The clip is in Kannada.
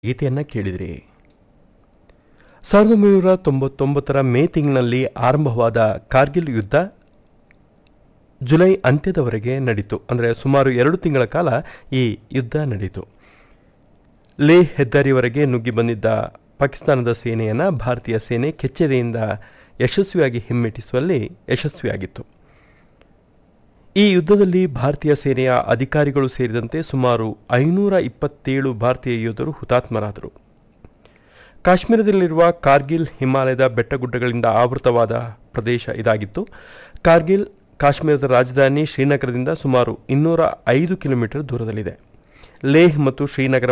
ಗೀತೆಯನ್ನು ಕೇಳಿದ್ರಿ ಸಾವಿರದ ಒಂಬೈನೂರ ತೊಂಬತ್ತೊಂಬತ್ತರ ಮೇ ತಿಂಗಳಿನಲ್ಲಿ ಆರಂಭವಾದ ಕಾರ್ಗಿಲ್ ಯುದ್ಧ ಜುಲೈ ಅಂತ್ಯದವರೆಗೆ ನಡೀತು ಅಂದರೆ ಸುಮಾರು ಎರಡು ತಿಂಗಳ ಕಾಲ ಈ ಯುದ್ಧ ನಡೀತು ಲೇ ಹೆದ್ದಾರಿವರೆಗೆ ನುಗ್ಗಿ ಬಂದಿದ್ದ ಪಾಕಿಸ್ತಾನದ ಸೇನೆಯನ್ನು ಭಾರತೀಯ ಸೇನೆ ಕೆಚ್ಚೆದೆಯಿಂದ ಯಶಸ್ವಿಯಾಗಿ ಹಿಮ್ಮೆಟ್ಟಿಸುವಲ್ಲಿ ಯಶಸ್ವಿಯಾಗಿತ್ತು ಈ ಯುದ್ಧದಲ್ಲಿ ಭಾರತೀಯ ಸೇನೆಯ ಅಧಿಕಾರಿಗಳು ಸೇರಿದಂತೆ ಸುಮಾರು ಐನೂರ ಇಪ್ಪತ್ತೇಳು ಭಾರತೀಯ ಯೋಧರು ಹುತಾತ್ಮರಾದರು ಕಾಶ್ಮೀರದಲ್ಲಿರುವ ಕಾರ್ಗಿಲ್ ಹಿಮಾಲಯದ ಬೆಟ್ಟಗುಡ್ಡಗಳಿಂದ ಆವೃತವಾದ ಪ್ರದೇಶ ಇದಾಗಿತ್ತು ಕಾರ್ಗಿಲ್ ಕಾಶ್ಮೀರದ ರಾಜಧಾನಿ ಶ್ರೀನಗರದಿಂದ ಸುಮಾರು ಇನ್ನೂರ ಐದು ಕಿಲೋಮೀಟರ್ ದೂರದಲ್ಲಿದೆ ಲೇಹ್ ಮತ್ತು ಶ್ರೀನಗರ